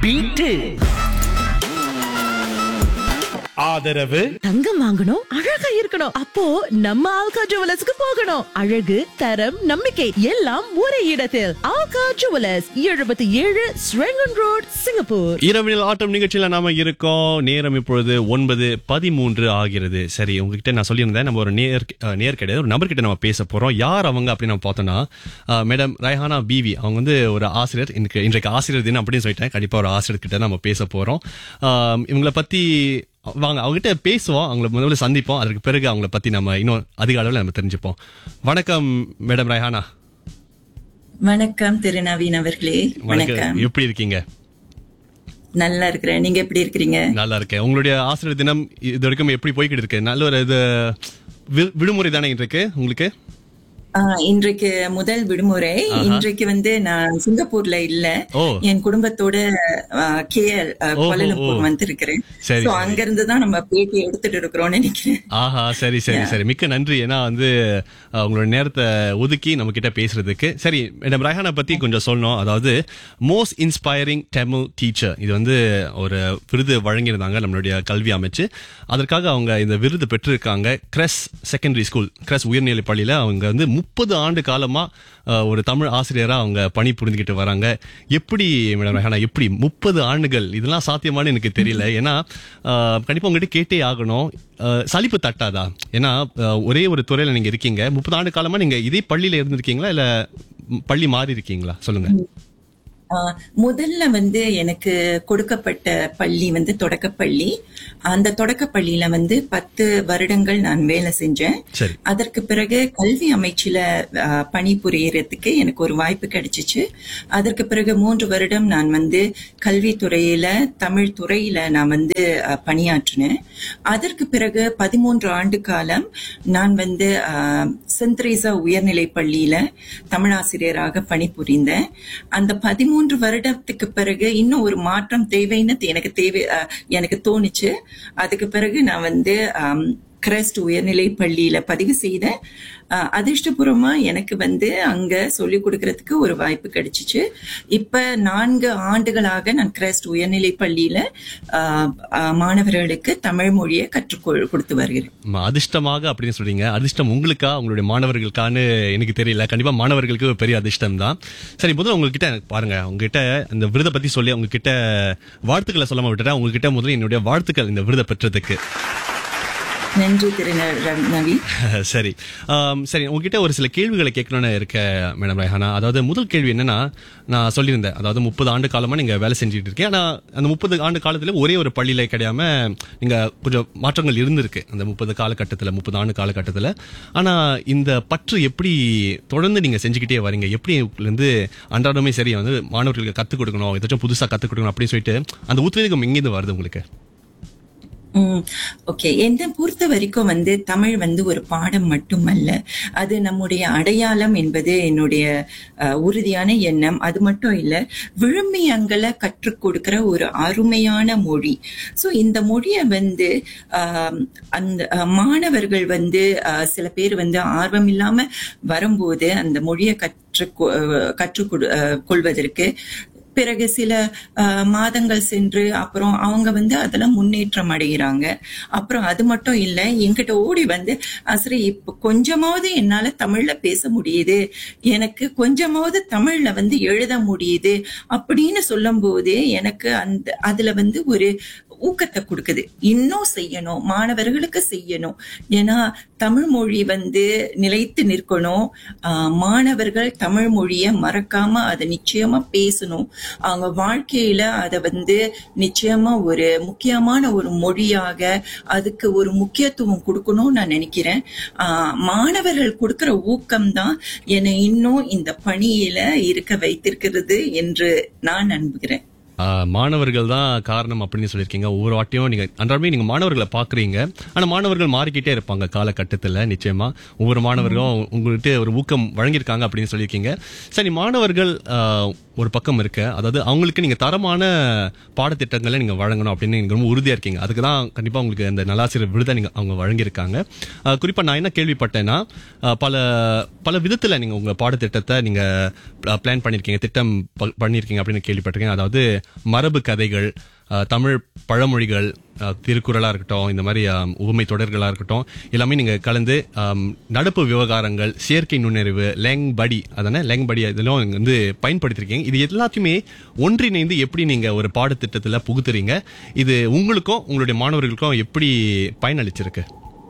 Beat ஆதரவு தங்கம் வாங்கணும் அழகா இருக்கணும் அப்போ நம்ம ஆல்கா ஜுவலர்ஸ்க்கு போகணும் அழகு தரம் நம்பிக்கை எல்லாம் ஒரே இடத்தில் ஆல்கா ஜுவலர்ஸ் எழுபத்தி ஏழு ஸ்ரெங்கன் ரோட் சிங்கப்பூர் இரவினில் ஆட்டம் நிகழ்ச்சியில நாம இருக்கோம் நேரம் இப்பொழுது ஒன்பது பதிமூன்று ஆகிறது சரி உங்ககிட்ட நான் சொல்லியிருந்தேன் நம்ம ஒரு நேர் அஹ், நேர் கிடையாது ஒரு நபர் கிட்ட நம்ம பேச போறோம் யார் அவங்க அப்படின்னு நம்ம பார்த்தோம்னா அஹ், மேடம் ரைஹானா பிவி அவங்க வந்து ஒரு ஆசிரியர் இன்றைக்கு இன்றைக்கு ஆசிரியர் தினம் அப்படின்னு சொல்லிட்டேன் கண்டிப்பா ஒரு ஆசிரியர் கிட்ட நம்ம பேச போறோம் அஹ், இவங்களை பத்தி வாங்க அவங்ககிட்ட பேசுவோம் அவங்கள முதல்ல சந்திப்போம் அதற்கு பிறகு அவங்கள பத்தி நம்ம இன்னும் அதிக அளவில் நம்ம தெரிஞ்சுப்போம் வணக்கம் மேடம் ரைஹானா வணக்கம் திரு நவீன் அவர்களே வணக்கம் எப்படி இருக்கீங்க நல்லா இருக்கிறேன் நீங்க எப்படி இருக்கிறீங்க நல்லா இருக்கேன் உங்களுடைய ஆசிரியர் தினம் இது வரைக்கும் எப்படி போய்கிட்டு இருக்கு நல்ல ஒரு இது வி- விடுமுறை தானே இன்றைக்கு உங்களுக்கு ஆஹ், இன்றைக்கு முதல் விடுமுறை இன்றைக்கு வந்து நான் சிங்கப்பூர்ல இல்ல ஓ. என் குடும்பத்தோட கேஎல் ஓஹோ, கோலலம்பூர் ஓ. வந்திருக்கிறேன் சரி, So, சரி. அங்க இருந்து தான் நம்ம பேட்டி எடுத்துட்டு இருக்கிறோம்னு நினைக்கிறேன் ஆஹா சரி சரி சரி மிக்க நன்றி ஏன்னா வந்து அஹ், உங்களோட நேரத்தை ஒதுக்கி நம்ம கிட்ட பேசுறதுக்கு சரி மேடம் ரஹானா பத்தி கொஞ்சம் சொல்லணும் அதாவது மோஸ்ட் இன்ஸ்பைரிங் தமிழ் டீச்சர் இது வந்து ஒரு விருது வழங்கியிருந்தாங்க நம்மளுடைய கல்வி அமைச்சு அதற்காக அவங்க இந்த விருது பெற்றிருக்காங்க கிரஸ் செகண்டரி ஸ்கூல் கிரஸ் உயர்நிலை பள்ளியில அவங்க வந்து முப்பது ஆண்டு காலமா அஹ், ஒரு தமிழ் ஆசிரியரா அவங்க பணி புரிந்துகிட்டு வராங்க எப்படி மேடம் ரஹானா எப்படி முப்பது ஆண்டுகள் இதெல்லாம் சாத்தியமானு எனக்கு தெரியல ஏன்னா அஹ், கண்டிப்பா உங்ககிட்ட கேட்டே ஆகணும் அஹ், சலிப்பு தட்டாதா ஏன்னா அஹ், ஒரே ஒரு துறையில நீங்க இருக்கீங்க முப்பது ஆண்டு காலமா நீங்க இதே பள்ளியில இருந்திருக்கீங்களா இல்ல ம், பள்ளி மாறி இருக்கீங்களா சொல்லுங்க ஆஹ், முதல்ல வந்து எனக்கு கொடுக்கப்பட்ட பள்ளி வந்து தொடக்கப்பள்ளி அந்த தொடக்கப்பள்ளியில வந்து பத்து வருடங்கள் நான் வேலை செஞ்சேன் சரி அதற்கு பிறகு கல்வி அமைச்சில ஆஹ், பணிபுரியறதுக்கு எனக்கு ஒரு வாய்ப்பு கிடைச்சிச்சு அதற்கு பிறகு மூன்று வருடம் நான் வந்து கல்வித்துறையில தமிழ் துறையில நான் வந்து ஆஹ், பணியாற்றினேன் அதற்கு பிறகு பதிமூன்று ஆண்டு காலம் நான் வந்து ஆஹ், சென்ட் தெரேசா உயர்நிலை பள்ளியில தமிழாசிரியராக பணிபுரிந்தேன் அந்த பதிமூன்று வருடத்துக்கு பிறகு இன்னும் ஒரு மாற்றம் தேவைன்னு எனக்கு தேவை ஆஹ், எனக்கு தோணுச்சு அதுக்கு பிறகு நான் வந்து ஆம், கிரைஸ்ட் உயர்நிலை பள்ளியில பதிவு செய்தேன் அஹ், அதிர்ஷ்டபூர்வமா எனக்கு வந்து அங்க சொல்லிக் கொடுக்கறதுக்கு ஒரு வாய்ப்பு கிடைச்சிச்சு இப்ப நான்கு ஆண்டுகளாக நான் கிரைஸ்ட் உயர்நிலை பள்ளியில அஹ், அஹ், மாணவர்களுக்கு தமிழ் மொழியை கற்றுக் கொ- கொடுத்து வருகிறேன் ஆமா, அதிர்ஷ்டமாக அப்படின்னு சொல்றீங்க அதிர்ஷ்டம் உங்களுக்கா உங்களுடைய மாணவர்களுக்கான்னு எனக்கு தெரியல கண்டிப்பா மாணவர்களுக்கு ஒரு பெரிய அதிர்ஷ்டம் தான் சரி முதல்ல உங்ககிட்ட பாருங்க உங்ககிட்ட இந்த விருதை பத்தி சொல்லி உங்ககிட்ட வாழ்த்துக்களை சொல்லாம விட்டுறேன் உங்ககிட்ட முதல்ல என்னுடைய வாழ்த்துக்கள் இந்த விருதை பெற்றதுக்கு நன்றி திரு ந- ர- நவி சரி ஆம், சரி உங்ககிட்ட ஒரு சில கேள்விகளை கேட்கணும்னு இருக்க மேடம் ரஹானா அதாவது முதல் கேள்வி என்னன்னா நான் சொல்லியிருந்தேன் அதாவது முப்பது ஆண்டு காலமா நீங்க வேலை செஞ்சுட்டு இருக்கீங்க ஆனா அந்த முப்பது ஆண்டு காலத்துல ஒரே ஒரு பள்ளியில கிடையாம நீங்க கொஞ்சம் மாற்றங்கள் இருந்திருக்கு அந்த முப்பது காலகட்டத்துல முப்பது ஆண்டு காலகட்டத்துல ஆனா இந்த பற்று எப்படி தொடர்ந்து நீங்க செஞ்சுக்கிட்டே வரீங்க எப்படி இதுல இருந்து அன்றாடமே சரி வந்து மாணவர்களுக்கு கத்துக் கொடுக்கணும் ஏதாச்சும் புதுசா கத்துக் கொடுக்கணும் அப்படின்னு சொல்லிட்டு அந்த உத்வேகம் எங்கிருந்து வருது உங்களுக்கு ஓகே என்னை பொறுத்த வரைக்கும் வந்து தமிழ் வந்து ஒரு பாடம் மட்டுமல்ல அது நம்முடைய அடையாளம் என்பது என்னுடைய அஹ், உறுதியான எண்ணம் அது மட்டும் இல்ல விழுமியங்களை கற்றுக் கொடுக்கிற ஒரு அருமையான மொழி சோ இந்த மொழியை வந்து ஆம், அந்த அஹ், மாணவர்கள் வந்து அஹ், சில பேர் வந்து ஆர்வம் இல்லாம வரும்போது அந்த மொழியை கற்று கற்றுக் கொடு- அஹ், கொள்வதற்கு பிறகு சில அஹ், மாதங்கள் சென்று அப்புறம் அவங்க வந்து அதுல முன்னேற்றம் அடைகிறாங்க அப்புறம் அது மட்டும் இல்ல என்கிட்ட ஓடி வந்து அசரி இப்ப கொஞ்சமாவது என்னால தமிழ்ல பேச முடியுது எனக்கு கொஞ்சமாவது தமிழ்ல வந்து எழுத முடியுது அப்படின்னு சொல்லும்போது எனக்கு அந்த அதுல வந்து ஒரு ஊக்கத்தை கொடுக்குது இன்னும் செய்யணும் மாணவர்களுக்கு செய்யணும் ஏன்னா தமிழ் மொழி வந்து நிலைத்து நிற்கணும் ஆஹ் மாணவர்கள் தமிழ் மொழியை மறக்காம அதை நிச்சயமா பேசணும் அவங்க வாழ்க்கையில அதை வந்து நிச்சயமா ஒரு முக்கியமான ஒரு மொழியாக அதுக்கு ஒரு முக்கியத்துவம் கொடுக்கணும்னு நான் நினைக்கிறேன் ஆஹ் மாணவர்கள் கொடுக்கிற ஊக்கம் தான் என்னை இன்னும் இந்த பணியில இருக்க வைத்திருக்கிறது என்று நான் நம்புகிறேன் ஆஹ், மாணவர்கள் தான் காரணம் அப்படின்னு சொல்லியிருக்கீங்க ஒவ்வொரு வாட்டியும் நீங்க அன்றாடமே நீங்க மாணவர்களை பாக்குறீங்க ஆனா மாணவர்கள் மாறிக்கிட்டே இருப்பாங்க காலகட்டத்துல நிச்சயமா ஒவ்வொரு மாணவர்களும் உங்கள்கிட்ட ஒரு ஊக்கம் வழங்கியிருக்காங்க அப்படின்னு சொல்லியிருக்கீங்க சரி மாணவர்கள் ஆஹ், ஒரு பக்கம் இருக்கு அதாவது அவங்களுக்கு நீங்க தரமான பாடத்திட்டங்களை நீங்க வழங்கணும் அப்படின்னு நீங்க ரொம்ப உறுதியா இருக்கீங்க அதுக்கு தான் கண்டிப்பா உங்களுக்கு இந்த நல்லாசிரியர் விருதை நீங்க அவங்க வழங்கியிருக்காங்க அஹ், குறிப்பா நான் என்ன கேள்விப்பட்டேன்னா அஹ், பல பல விதத்துல நீங்க உங்க பாடத்திட்டத்தை நீங்க பிளான் பண்ணிருக்கீங்க திட்டம் ப- பண்ணிருக்கீங்க அப்படின்னு கேள்விப்பட்டிருக்கேன் அதாவது மரபு கதைகள் அஹ், தமிழ் பழமொழிகள் அஹ், திருக்குறளா இருக்கட்டும் இந்த மாதிரி அஹ், உவமை தொடர்களா இருக்கட்டும் எல்லாமே நீங்க கலந்து அம், நடப்பு விவகாரங்கள் செயற்கை நுண்ணறிவு லேங் படி அதானே லேங் படி இதெல்லாம் நீங்க வந்து பயன்படுத்திருக்கீங்க இது எல்லாத்தையுமே ஒன்றிணைந்து எப்படி நீங்க ஒரு பாடத்திட்டத்துல புகுத்துறீங்க இது உங்களுக்கும் உங்களுடைய மாணவர்களுக்கும் எப்படி பயனளிச்சிருக்கு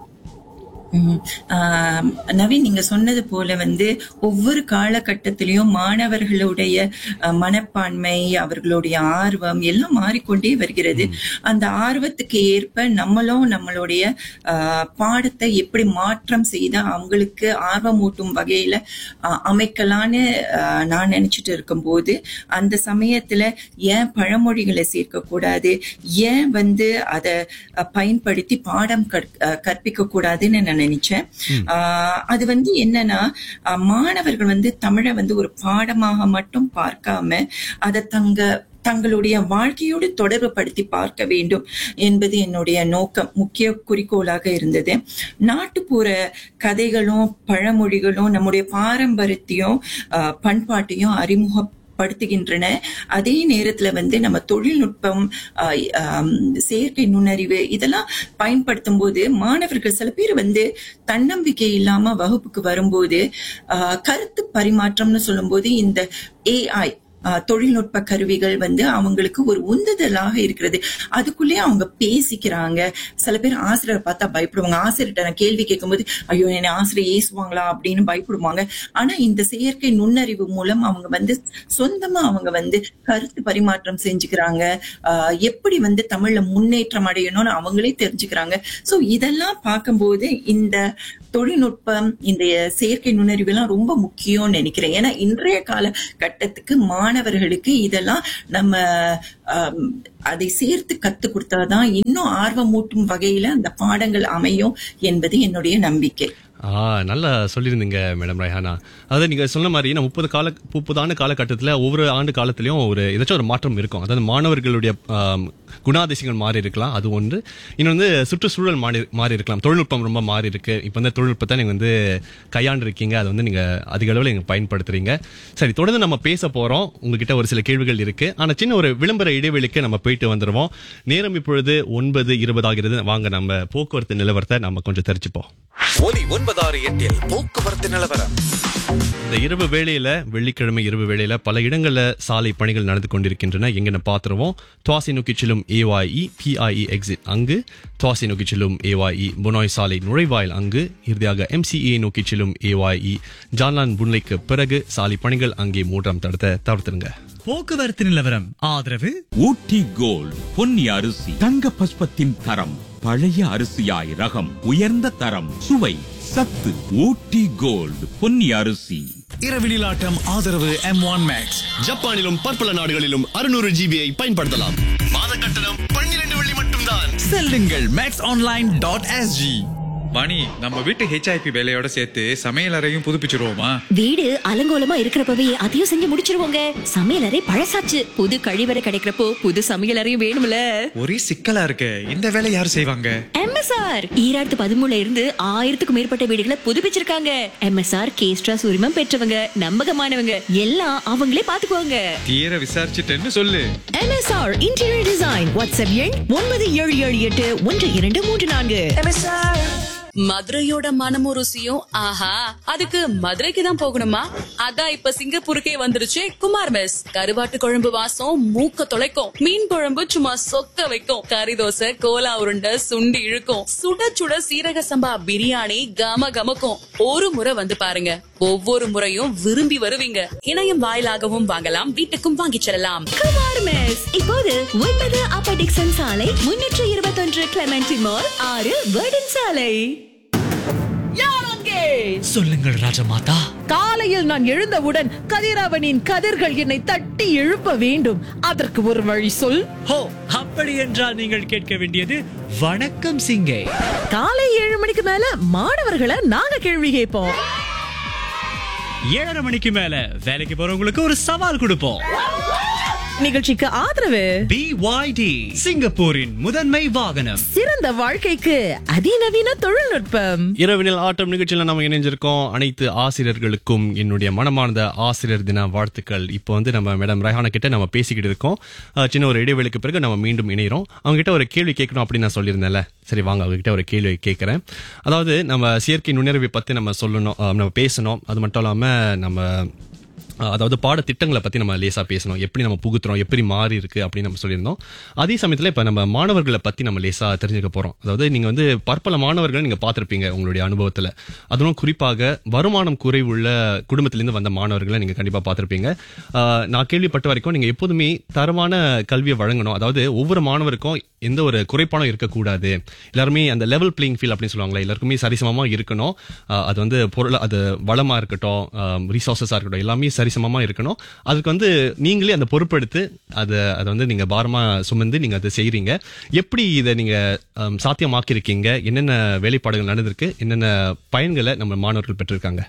ம். ஆம், நவீன் நீங்க சொன்னது போல வந்து ஒவ்வொரு காலகட்டத்திலையும் மாணவர்களுடைய அஹ், மனப்பான்மை அவர்களுடைய ஆர்வம் எல்லாம் மாறிக்கொண்டே வருகிறது அந்த ஆர்வத்துக்கு ஏற்ப நம்மளும் நம்மளுடைய அஹ், பாடத்தை எப்படி மாற்றம் செய்தா அவங்களுக்கு ஆர்வமூட்டும் வகையில அஹ், அமைக்கலான்னு அஹ், நான் நினைச்சிட்டு இருக்கும்போது அந்த சமயத்துல ஏன் பழமொழிகளை சேர்க்க கூடாது ஏன் வந்து அதை பயன்படுத்தி பாடம் கற்- அஹ், கற்பிக்க கூடாதுன்னு நான் நினைச்சேன் ஆஹ் அது வந்து என்னன்னா ஆஹ் மாணவர்கள் வந்து தமிழை வந்து ஒரு பாடமாக மட்டும் பார்க்காம அதை தங்க தங்களுடைய வாழ்க்கையோடு தொடர்பு படுத்தி பார்க்க வேண்டும் என்பது என்னுடைய நோக்கம் முக்கிய குறிக்கோளாக இருந்தது நாட்டுப்புற கதைகளும் பழமொழிகளும் நம்முடைய பாரம்பரியத்தையும் ஆஹ் பண்பாட்டையும் அறிமுக படுத்துகின்றன அதே நேரத்துல வந்து நம்ம தொழில்நுட்பம் ஆஹ் ஆம், செயற்கை நுண்ணறிவு இதெல்லாம் பயன்படுத்தும் போது மாணவர்கள் சில பேர் வந்து தன்னம்பிக்கை இல்லாம வகுப்புக்கு வரும்போது ஆஹ் கருத்து பரிமாற்றம்னு சொல்லும்போது இந்த ஏஐ தொழில்நுட்ப கருவிகள் வந்து அவங்களுக்கு ஒரு உந்துதலாக இருக்கிறது அதுக்குள்ளேயே அவங்க பேசிக்கிறாங்க சில பேர் ஆசிரியரை பார்த்தா பயப்படுவாங்க ஆசிரியர்கிட்ட நான் கேள்வி கேட்கும்போது ஐயோ என்ன ஆசிரியர் ஏசுவாங்களா அப்படின்னு பயப்படுவாங்க ஆனா இந்த செயற்கை நுண்ணறிவு மூலம் அவங்க வந்து சொந்தமா அவங்க வந்து கருத்து பரிமாற்றம் செஞ்சுக்கிறாங்க ஆஹ் எப்படி வந்து தமிழ்ல முன்னேற்றம் அடையணும்னு அவங்களே தெரிஞ்சுக்கிறாங்க சோ இதெல்லாம் பார்க்கும்போது இந்த தொழில்நுட்பம் இந்த செயற்கை நுண்ணறிவு எல்லாம் ரொம்ப முக்கியம்னு நினைக்கிறேன் ஏன்னா இன்றைய கால கட்டத்துக்கு மாணவர்களுக்கு இதெல்லாம் நம்ம ஆம், அதை சேர்த்து கத்து கொடுத்தாதான் இன்னும் ஆர்வமூட்டும் வகையில அந்த பாடங்கள் அமையும் என்பது என்னுடைய நம்பிக்கை ஆ நல்லா சொல்லியிருந்தீங்க மேடம் ரெஹானா அதாவது நீங்க சொன்ன மாதிரி நான் முப்பது கால முப்பதாண்டு காலகட்டத்தில் ஒவ்வொரு ஆண்டு காலத்திலயும் ஒரு ஏதாச்சும் ஒரு மாற்றம் இருக்கும் அதாவது மாணவர்களுடைய ஆம், குணாதிசயங்கள் மாறி இருக்கலாம் அது ஒன்று இன்னொன்று சுற்றுச்சூழல் மாறி மாறி இருக்கலாம் தொழில்நுட்பம் ரொம்ப மாறி இருக்கு இப்போ வந்து தொழில்நுட்பத்தை நீங்க வந்து கையாண்டு இருக்கீங்க அதை வந்து நீங்க அதிக அளவில் நீங்க பயன்படுத்துறீங்க சரி தொடர்ந்து நம்ம பேச போறோம் உங்ககிட்ட ஒரு சில கேள்விகள் இருக்கு ஆனா சின்ன ஒரு விளம்பர இடைவெளிக்கு நம்ம போயிட்டு வந்துருவோம் நேரம் இப்பொழுது ஒன்பது இருபது ஆகிறது வாங்க நம்ம போக்குவரத்து நிலவரத்தை நம்ம கொஞ்சம் தெரிஞ்சுப்போம் ஒலி ஒன்பதாறு எட்டில் போக்குவரத்து நிலவரம் இந்த இரவு வேளையில வெள்ளிக்கிழமை இரவு வேளையில பல இடங்கள்ல சாலை பணிகள் நடந்து கொண்டிருக்கின்றன எங்கன்னு பாத்துருவோம் துவாசி நோக்கி செல்லும் ஏஒய்இ பிஐஇ எக்ஸிட் அங்கு துவாசி நோக்கி செல்லும் ஏஒய்இ புனோய் சாலை நுழைவாயில் அங்கு இறுதியாக எம்சிஏ நோக்கி செல்லும் ஏஒய்இ ஜான்லான் புன்லைக்கு பிறகு சாலை பணிகள் அங்கே மூன்றாம் தடத்தை தவிர்த்துருங்க போக்குவரத்து நிலவரம் ஆதரவு ஊட்டி கோல்ட் பொன்னி அரிசி தங்க பஸ்பத்தின் தரம் பழைய அரிசியாய் ரகம் உயர்ந்த தரம் சுவை சத்து ஊட்டி கோல்ட் பொன்னி அரிசி இரவிலாட்டம் ஆதரவு எம் ஒன் மேக்ஸ் ஜப்பானிலும் பற்பல நாடுகளிலும் அறுநூறு ஜிபியை பயன்படுத்தலாம் மாத கட்டணம் பன்னிரண்டு வெள்ளி மட்டும்தான் செல்லுங்கள் max online dot SG Vani நம்ம வீட்டு ஹெச்ஐபி வேலையோட சேர்த்து சமையல் அறையும் புதுப்பிச்சிருவோமா வீடு அலங்கோலமா இருக்கிறப்பவே அதையும் செஞ்சு முடிச்சிருவோங்க சமையலறை பழசாச்சு புது கழிவறை கிடைக்கிறப்போ புது சமையலறையும் வேணும்ல ஒரே சிக்கலா இருக்கு இந்த வேலை யார் செய்வாங்க எம்எஸ்ஆர் ஈராயிரத்து பதிமூணுல இருந்து ஆயிரத்துக்கும் மேற்பட்ட வீடுகளை புதுப்பிச்சிருக்காங்க எம்எஸ்ஆர் கேஸ்ட்ராஸ் உரிமம் பெற்றவங்க நம்பகமானவங்க எல்லாம் அவங்களே பாத்துக்குவாங்க தீர விசாரிச்சுட்டேன்னு சொல்லு எம்எஸ்ஆர் இன்டீரியர் டிசைன் வாட்ஸ்அப் எண் ஒன்பது ஏழு ஏழு எட்டு ஒன்று இரண்டு மூன்று நான்கு மதுரையோட மனமும் ருசியும் ஆஹா அதுக்கு மதுரைக்கு தான் போகணுமா அதான் இப்ப சிங்கப்பூருக்கே வந்துருச்சு குமார் மெஸ் கருவாட்டு குழம்பு வாசம் மூக்க தொலைக்கும் மீன் குழம்பு சும்மா சொக்க வைக்கும் கறி தோசை கோலா உருண்டை சுண்டி இழுக்கும் சுட சுட சீரக சம்பா பிரியாணி கம கமக்கும் ஒரு முறை வந்து பாருங்க ஒவ்வொரு முறையும் விரும்பி வருவீங்க இணையம் வாயிலாகவும் வாங்கலாம் வீட்டுக்கும் வாங்கிச் செல்லலாம் குமார் மெஸ் இப்போது ஒன்பது அப்ப டிக்சன் சாலை முன்னூற்று இருபத்தொன்று கிளமெண்டி மால் ஆறு வேர்டன் சாலை சொல்லுங்கள் ராஜமாதா காலையில் நான் எழுந்தவுடன் கதிரவனின் கதிர்கள் என்னை தட்டி எழுப்ப வேண்டும் அதற்கு ஒரு வழி சொல் ஹோ அப்படி என்றால் நீங்கள் கேட்க வேண்டியது வணக்கம் சிங்கே காலை ஏழு மணிக்கு மேல மாணவர்களை நாங்க கேள்வி கேட்போம் ஏழரை மணிக்கு மேல வேலைக்கு போறவங்களுக்கு ஒரு சவால் கொடுப்போம் நிகழ்ச்சிக்கு ஆதரவு BYD சிங்கப்பூரின் முதன்மை வாகனம் சிறந்த வாழ்க்கைக்கு அதிநவீன தொழில்நுட்பம் இரவினில் ஆட்டம் நிகழ்ச்சியில் நம்ம இணைஞ்சிருக்கோம் அனைத்து ஆசிரியர்களுக்கும் என்னுடைய மனமார்ந்த ஆசிரியர் தின வாழ்த்துக்கள் இப்போ வந்து நம்ம மேடம் ரஹானா கிட்ட நம்ம பேசிக்கிட்டு இருக்கோம் அஹ், சின்ன ஒரு இடைவெளிக்கு பிறகு நம்ம மீண்டும் இணைகிறோம் அவங்க கிட்ட ஒரு கேள்வி கேட்கணும் அப்படின்னு நான் சொல்லியிருந்தேன்ல சரி வாங்க அவங்க கிட்ட ஒரு கேள்வி கேட்கறேன் அதாவது நம்ம செயற்கை நுண்ணறிவை பத்தி நம்ம சொல்லணும் அஹ், நம்ம பேசணும் அது மட்டும் இல்லாம நம்ம அஹ் அதாவது பாடத்திட்டங்களை பத்தி நம்ம லேசா பேசணும் எப்படி நம்ம புகுத்துறோம் எப்படி மாறி இருக்கு அப்படின்னு நம்ம சொல்லியிருந்தோம் அதே சமயத்துல இப்ப நம்ம மாணவர்களை பத்தி நம்ம லேசா தெரிஞ்சுக்க போறோம் அதாவது நீங்க வந்து பற்பல மாணவர்களை நீங்க பார்த்திருப்பீங்க உங்களுடைய அனுபவத்துல அதுவும் குறிப்பாக வருமானம் குறைவுள்ள குடும்பத்திலிருந்து வந்த மாணவர்களை நீங்க கண்டிப்பா பார்த்திருப்பீங்க அஹ் நான் கேள்விப்பட்ட வரைக்கும் நீங்க எப்போதுமே தரமான கல்வியை வழங்கணும் அதாவது ஒவ்வொரு மாணவருக்கும் எந்த ஒரு குறைபாடும் இருக்கக்கூடாது எல்லாருமே அந்த லெவல் பிளேயிங் ஃபீல் அப்படின்னு சொல்லுவாங்களே எல்லாருக்குமே சரிசமமா இருக்கணும் அஹ் அது வந்து பொருள் அது வளமா இருக்கட்டும் ரிசோர்சஸா இருக்கட்டும் எல்லாமே சரிசமமா இருக்கணும் அதுக்கு வந்து நீங்களே அந்த பொறுப்பெடுத்து அதை அதை வந்து நீங்க பாரமா சுமந்து நீங்க அதை செய்றீங்க எப்படி இதை நீங்க அம், சாத்தியமாக்கியிருக்கீங்க என்னென்ன வேலைப்பாடுகள் நடந்திருக்கு என்னென்ன பயன்களை நம்ம மாணவர்கள் பெற்றிருக்காங்க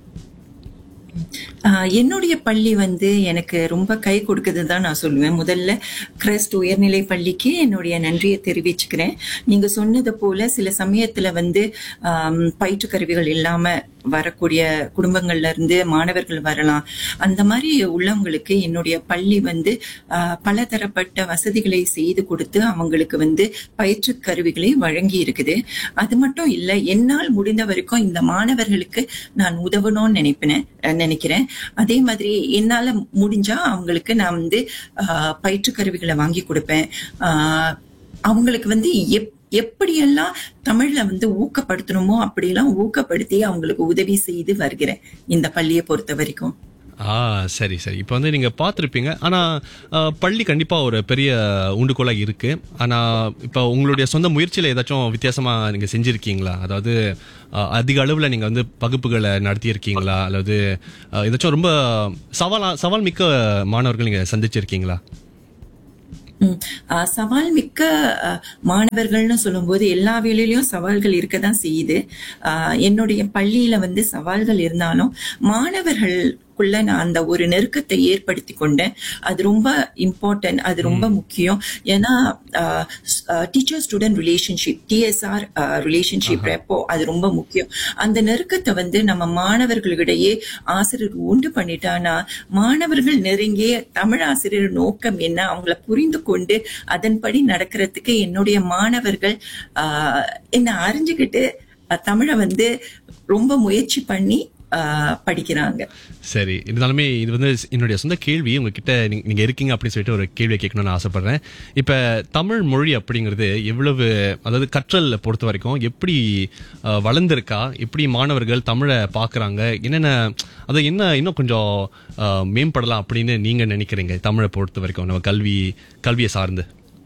ஆஹ் என்னுடைய பள்ளி வந்து எனக்கு ரொம்ப கை கொடுக்குது தான் நான் சொல்லுவேன் முதல்ல கிறிஸ்ட் உயர்நிலை பள்ளிக்கு என்னுடைய நன்றியை தெரிவிச்சுக்கிறேன் நீங்க சொன்னது போல சில சமயத்துல வந்து ஆம், பயிற்று கருவிகள் இல்லாம வரக்கூடிய குடும்பங்கள்ல இருந்து மாணவர்கள் வரலாம் அந்த மாதிரி உள்ளவங்களுக்கு என்னுடைய பள்ளி வந்து ஆஹ், பலதரப்பட்ட வசதிகளை செய்து கொடுத்து அவங்களுக்கு வந்து பயிற்று கருவிகளை வழங்கி இருக்குது அது மட்டும் இல்ல என்னால் முடிந்த வரைக்கும் இந்த மாணவர்களுக்கு நான் உதவணும்னு நினைப்பினேன் அஹ் நினைக்கிறேன் அதே மாதிரி என்னால முடிஞ்சா அவங்களுக்கு நான் வந்து ஆஹ், பயிற்று கருவிகளை வாங்கி கொடுப்பேன் ஆஹ், அவங்களுக்கு வந்து எப் எப்படியெல்லாம் தமிழ்ல வந்து ஊக்கப்படுத்தணுமோ அப்படியெல்லாம் ஊக்கப்படுத்தி அவங்களுக்கு உதவி செய்து வருகிறேன் இந்த பள்ளியை பொறுத்த வரைக்கும் ஆ சரி சரி இப்போ வந்து நீங்க பார்த்துருப்பீங்க ஆனா அஹ், பள்ளி கண்டிப்பா ஒரு பெரிய உண்டுகோலா இருக்கு ஆனா இப்போ உங்களுடைய சொந்த முயற்சியில ஏதாச்சும் வித்தியாசமா நீங்க செஞ்சிருக்கீங்களா அதாவது அஹ், அதிக அளவுல நீங்க வந்து வகுப்புகளை நடத்தியிருக்கீங்களா அல்லது அஹ், ஏதாச்சும் ரொம்ப சவாலா சவால் மிக்க மாணவர்கள் நீங்க சந்திச்சிருக்கீங்களா ம். ஆஹ் சவால் மிக்க ஆஹ், மாணவர்கள்னு சொல்லும்போது எல்லா வேலையிலயும் சவால்கள் இருக்கதான் செய்யுது ஆஹ், என்னுடைய பள்ளியில வந்து சவால்கள் இருந்தாலும் மாணவர்களுக்குள்ள நான் அந்த ஒரு நெருக்கத்தை ஏற்படுத்தி கொண்டேன் அது ரொம்ப இம்பார்ட்டன்ட் அது ரொம்ப முக்கியம் ஏன்னா teacher student relationship TSR relationship rapport அது ரொம்ப முக்கியம் அந்த நெருக்கத்தை வந்து நம்ம மாணவர்களிடையே ஆசிரியர் உண்டு பண்ணிட்டானா மாணவர்கள் நெருங்கிய தமிழ் ஆசிரியர் நோக்கம் என்ன அவங்கள புரிந்து கொண்டு அதன்படி நடக்கிறதுக்கு என்னுடைய மாணவர்கள் ஆஹ், என்ன அறிஞ்சுக்கிட்டு அஹ், தமிழை வந்து ரொம்ப முயற்சி பண்ணி ஆஹ், படிக்கிறாங்க சரி இருந்தாலுமே இது வந்து என்னுடைய சொந்த கேள்வி உங்ககிட்ட நீங்க- நீங்க இருக்கீங்க அப்படின்னு சொல்லிட்டு ஒரு கேள்வியை கேட்கணும்னு ஆசைப்படுறேன் இப்ப தமிழ் மொழி அப்படிங்கிறது எவ்வளவு அதாவது கற்றல் பொறுத்த வரைக்கும் எப்படி அஹ், வளர்ந்திருக்கா எப்படி மாணவர்கள் தமிழை பார்க்கறாங்க என்னென்ன அது என்ன இன்னும் கொஞ்சம் அஹ், மேம்படலாம் அப்படின்னு நீங்க நினைக்கிறீங்க தமிழை பொறுத்த வரைக்கும் நம்ம கல்வி கல்வியை சார்ந்து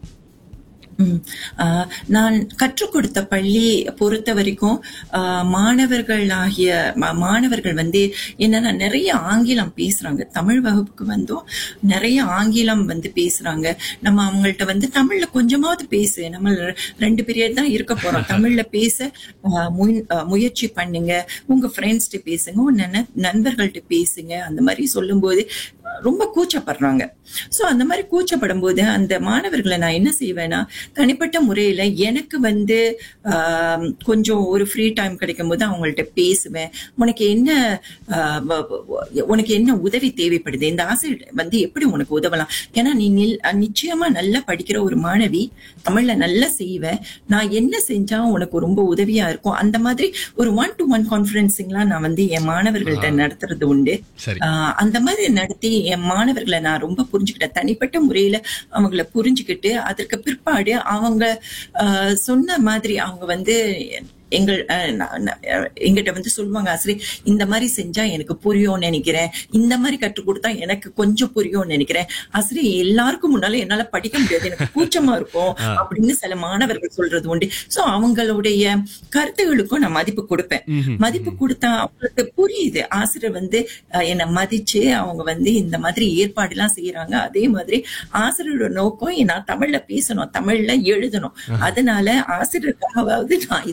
ம். ஆஹ், நான் கற்றுக் கொடுத்த பள்ளி பொறுத்த வரைக்கும் ஆஹ், மாணவர்கள் ஆகிய மா- மாணவர்கள் வந்து என்னன்னா நிறைய ஆங்கிலம் பேசுறாங்க தமிழ் வகுப்புக்கு வந்தோம் நிறைய ஆங்கிலம் வந்து பேசுறாங்க நம்ம அவங்கள்ட்ட வந்து தமிழ்ல கொஞ்சமாவது பேசு நம்ம ரெ- ரெண்டு பீரியட் தான் இருக்க போறோம் தமிழ்ல பேச ஆஹ், முயன்- ஆஹ், முயற்சி பண்ணுங்க உங்க ஃப்ரெண்ட்ஸ்கிட்ட பேசுங்க உங்க நன- நண்பர்கள்ட்ட பேசுங்க அந்த மாதிரி சொல்லும்போது ரொம்ப கூச்சப்படுறாங்க சோ அந்த மாதிரி கூச்சப்படும் போது அந்த மாணவர்களை நான் என்ன செய்வேன்னா தனிப்பட்ட முறையில எனக்கு வந்து ஆம், கொஞ்சம் ஒரு ஃப்ரீ டைம் கிடைக்கும் போது அவங்கள்ட்ட பேசுவேன் உனக்கு என்ன ஆ, வ- வ- உனக்கு என்ன உதவி தேவைப்படுது இந்த ஆசிரியர் வந்து எப்படி உனக்கு உதவலாம் ஏன்னா நீ நில்- நிச்சயமா நல்லா படிக்கிற ஒரு மாணவி தமிழ்ல நல்லா செய்வ நான் என்ன செஞ்சா உனக்கு ரொம்ப உதவியா இருக்கும் அந்த மாதிரி ஒரு ஒன் டு ஒன் கான்ஃபரன்சிங்லாம் நான் வந்து என் மாணவர்கள்ட்ட நடத்துறது உண்டு சரி ஆஹ் அந்த மாதிரி நடத்தி என் மாணவர்களை நான் ரொம்ப புரிஞ்சுக்கிட்டேன் தனிப்பட்ட முறையில அவங்கள புரிஞ்சுக்கிட்டு அதற்கு பிற்பாடு அவங்க ஆஹ் சொன்ன மாதிரி அவங்க வந்து எங்கள் அஹ், ந- ந- அஹ், எங்கிட்ட வந்து சொல்லுவாங்க ஆசிரியர் இந்த மாதிரி செஞ்சா எனக்கு புரியும்னு நினைக்கிறேன் இந்த மாதிரி கற்றுக் கொடுத்தா எனக்கு கொஞ்சம் புரியும்னு நினைக்கிறேன் ஆசிரியர் எல்லாருக்கும் முன்னால என்னால படிக்க முடியாது எனக்கு கூச்சமா இருக்கும் அப்படின்னு சில மாணவர்கள் சொல்றது உண்டு சோ அவங்களுடைய கருத்துகளுக்கும் நான் மதிப்பு கொடுப்பேன் மதிப்பு கொடுத்தா அவங்களுக்கு புரியுது ஆசிரியர் வந்து அஹ், என்னை மதிச்சு அவங்க வந்து இந்த மாதிரி ஏற்பாடு எல்லாம் செய்யறாங்க அதே மாதிரி ஆசிரியரோட நோக்கம் நான் தமிழ்ல பேசணும் தமிழ்ல எழுதணும் அதனால ஆசிரியருக்காகவாவது நான் இதை செய்வேன்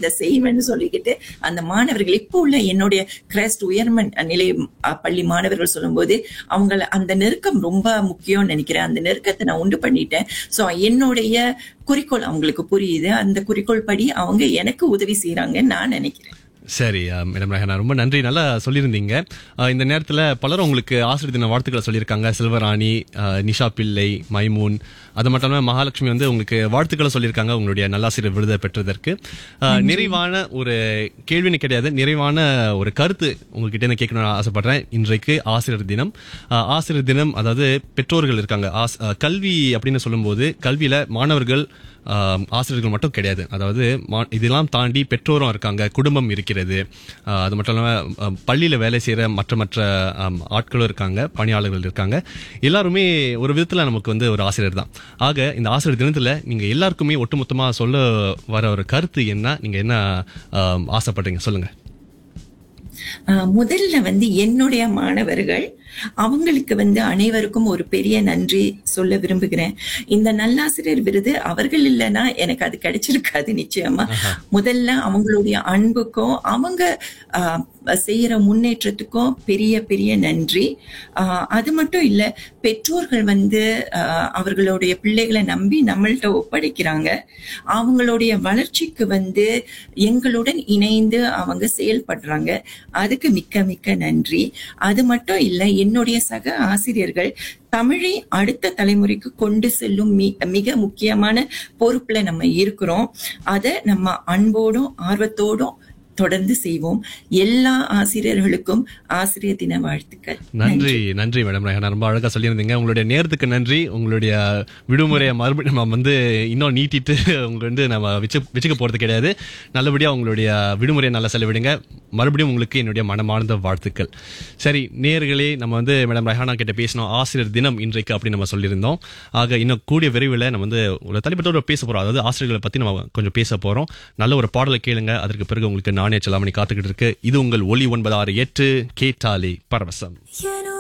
உயர்மன்னு சொல்லிக்கிட்டு அந்த மாணவர்கள் இப்போ உள்ள என்னுடைய கிரைஸ்ட் உயர்மன் நிலை அஹ், பள்ளி மாணவர்கள் சொல்லும்போது அவங்கள அந்த நெருக்கம் ரொம்ப முக்கியம்னு நினைக்கிறேன் அந்த நெருக்கத்தை நான் உண்டு பண்ணிட்டேன் சோ என்னுடைய குறிக்கோள் அவங்களுக்கு புரியுது அந்த குறிக்கோள் படி அவங்க எனக்கு உதவி செய்யறாங்கன்னு நான் நினைக்கிறேன் சரி அஹ், மேடம் ரஹனா ரொம்ப நன்றி நல்லா சொல்லியிருந்தீங்க அஹ், இந்த நேரத்தில் பலரும் உங்களுக்கு ஆசிரியர் தின வாழ்த்துக்களை சொல்லியிருக்காங்க செல்வராணி அஹ், நிஷா பிள்ளை மைமூன் அது மட்டும் இல்லாமல் மகாலட்சுமி வந்து உங்களுக்கு வாழ்த்துக்களை சொல்லியிருக்காங்க உங்களுடைய நல்லாசிரியர் விருதை பெற்றதற்கு அஹ், நிறைவான ஒரு கேள்வின்னு கிடையாது நிறைவான ஒரு கருத்து உங்ககிட்ட இருந்து கேட்கணும்னு ஆசைப்படுறேன் இன்றைக்கு ஆசிரியர் தினம் அஹ், ஆசிரியர் தினம் அதாவது பெற்றோர்கள் இருக்காங்க ஆஸ்- அஹ், கல்வி அப்படின்னு சொல்லும்போது கல்வியில மாணவர்கள் ஆம், ஆசிரியர்கள் மட்டும் கிடையாது அதாவது மா- இதெல்லாம் தாண்டி பெற்றோரும் இருக்காங்க குடும்பம் இருக்கிறது ஆ, அது மட்டும் இல்லாமல் பள்ளியில் வேலை செய்கிற மற்ற மற்ற ஆம், ஆட்களும் இருக்காங்க பணியாளர்கள் இருக்காங்க எல்லாருமே ஒரு விதத்தில் நமக்கு வந்து ஒரு ஆசிரியர் தான் ஆக இந்த ஆசிரியர் தினத்தில் நீங்கள் எல்லாருக்குமே ஒட்டுமொத்தமாக சொல்ல வர ஒரு கருத்து என்ன நீங்கள் என்ன ஆம், ஆசைப்படுறீங்க சொல்லுங்கள் ஆஹ் முதல்ல வந்து என்னுடைய மாணவர்கள் அவங்களுக்கு வந்து அனைவருக்கும் ஒரு பெரிய நன்றி சொல்ல விரும்புகிறேன் இந்த நல்லாசிரியர் விருது அவர்கள் இல்லைன்னா எனக்கு அது கிடைச்சிருக்காது நிச்சயமா முதல்ல அவங்களுடைய அன்புக்கும் அவங்க ஆஹ், செய்யற முன்னேற்றத்துக்கும் பெரிய பெரிய நன்றி ஆஹ், அது மட்டும் இல்ல பெற்றோர்கள் வந்து ஆஹ், அவர்களுடைய பிள்ளைகளை நம்பி நம்மள்ட்ட ஒப்படைக்கிறாங்க அவங்களுடைய வளர்ச்சிக்கு வந்து எங்களுடன் இணைந்து அவங்க செயல்படுறாங்க அதுக்கு மிக்க மிக்க நன்றி அது மட்டும் இல்ல என்னுடைய சக ஆசிரியர்கள் தமிழை அடுத்த தலைமுறைக்கு கொண்டு செல்லும் மி- மிக முக்கியமான பொறுப்புல நம்ம இருக்கிறோம் அதை நம்ம அன்போடும் ஆர்வத்தோடும் தொடர்ந்து செய்வோம் எல்லா ஆசிரியர்களுக்கும் ஆசிரியர் தின வாழ்த்துக்கள் நன்றி நன்றி மேடம் ரஹனா ரொம்ப அழகா சொல்லியிருந்தீங்க உங்களுடைய நேரத்துக்கு நன்றி உங்களுடைய விடுமுறையை மறுபடியும் நம்ம வந்து இன்னும் நீட்டிட்டு உங்க வந்து நம்ம வச்சு வச்சுக்க போறது கிடையாது நல்லபடியா உங்களுடைய விடுமுறையை நல்லா செலவிடுங்க மறுபடியும் உங்களுக்கு என்னுடைய மனமார்ந்த வாழ்த்துக்கள் சரி நேர்களே நம்ம வந்து மேடம் ரஹானா கிட்ட பேசினோம் ஆசிரியர் தினம் இன்றைக்கு அப்படின்னு நம்ம சொல்லியிருந்தோம் ஆக இன்னும் கூடிய விரைவில் நம்ம வந்து ஒரு தனிப்பட்ட ஒரு பேச போறோம் அதாவது ஆசிரியர்களை பத்தி நம்ம கொஞ்சம் பேச போறோம் நல்ல ஒரு பாடலை கேளுங்க அதற்கு பிறகு உங்களுக்கு நானே செல்லாமணி காத்துக்கிட்டு இருக்கு இது உங்கள் ஒலி ஒன்பது ஆறு எட்டு கேட்டாலே பரவசம்